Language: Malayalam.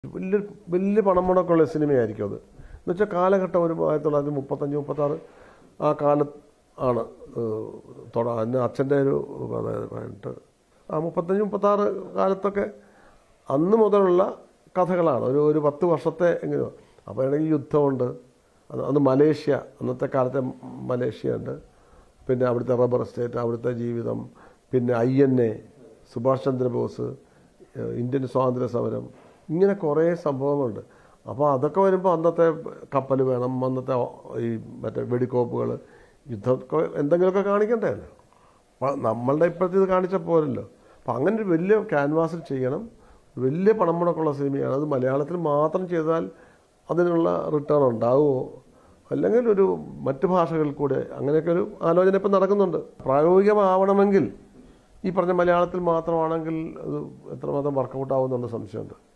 വലിയ വലിയ പണം മുടക്കമുള്ള സിനിമയായിരിക്കും അത് എന്നുവെച്ചാൽ കാലഘട്ടം ഒരു ആയിരത്തി തൊള്ളായിരത്തി മുപ്പത്തഞ്ച് മുപ്പത്താറ് ആ കാലത്ത് ആണ് ഏഹ്, തുട എൻ്റെ അച്ഛൻ്റെ ഒരു അതായത് പതിനെട്ട് ആ മുപ്പത്തഞ്ച് മുപ്പത്താറ് കാലത്തൊക്കെ അന്ന് മുതലുള്ള കഥകളാണ് ഒരു ഒരു പത്ത് വർഷത്തെ എങ്ങനെയോ അപ്പോൾ ആണെങ്കിൽ യുദ്ധമുണ്ട് അത് അന്ന് മലേഷ്യ അന്നത്തെ കാലത്തെ മലേഷ്യ ഉണ്ട് പിന്നെ അവിടുത്തെ റബ്ബർ എസ്റ്റേറ്റ് അവിടുത്തെ ജീവിതം പിന്നെ I N A Subhash Chandrabose ഏഹ് ഇന്ത്യൻ സ്വാതന്ത്ര്യ സമരം ഇങ്ങനെ കുറേ സംഭവങ്ങളുണ്ട് അപ്പോൾ അതൊക്കെ വരുമ്പോൾ അന്നത്തെ കപ്പൽ വേണം അന്നത്തെ ഈ മറ്റേ വെടിക്കോപ്പുകൾ യുദ്ധമൊക്കെ എന്തെങ്കിലുമൊക്കെ കാണിക്കണ്ടേ അപ്പോൾ നമ്മളുടെ ഇപ്പോഴത്തെ ഇത് കാണിച്ചാൽ പോരല്ലോ അപ്പോൾ അങ്ങനെ ഒരു വലിയ ക്യാൻവാസിൽ ചെയ്യണം വലിയ പണം മുടക്കുള്ള സിനിമയാണ് അത് മലയാളത്തിൽ മാത്രം ചെയ്താൽ അതിനുള്ള റിട്ടേൺ ഉണ്ടാവുമോ അല്ലെങ്കിൽ ഒരു മറ്റ് ഭാഷകളിൽ കൂടെ അങ്ങനെയൊക്കെ ഒരു ആലോചന ഇപ്പം നടക്കുന്നുണ്ട് പ്രായോഗികമാവണമെങ്കിൽ ഈ പറഞ്ഞ മലയാളത്തിൽ മാത്രമാണെങ്കിൽ അത് എത്രമാത്രം വർക്കൗട്ട് ആവുമെന്നുള്ള സംശയമുണ്ട്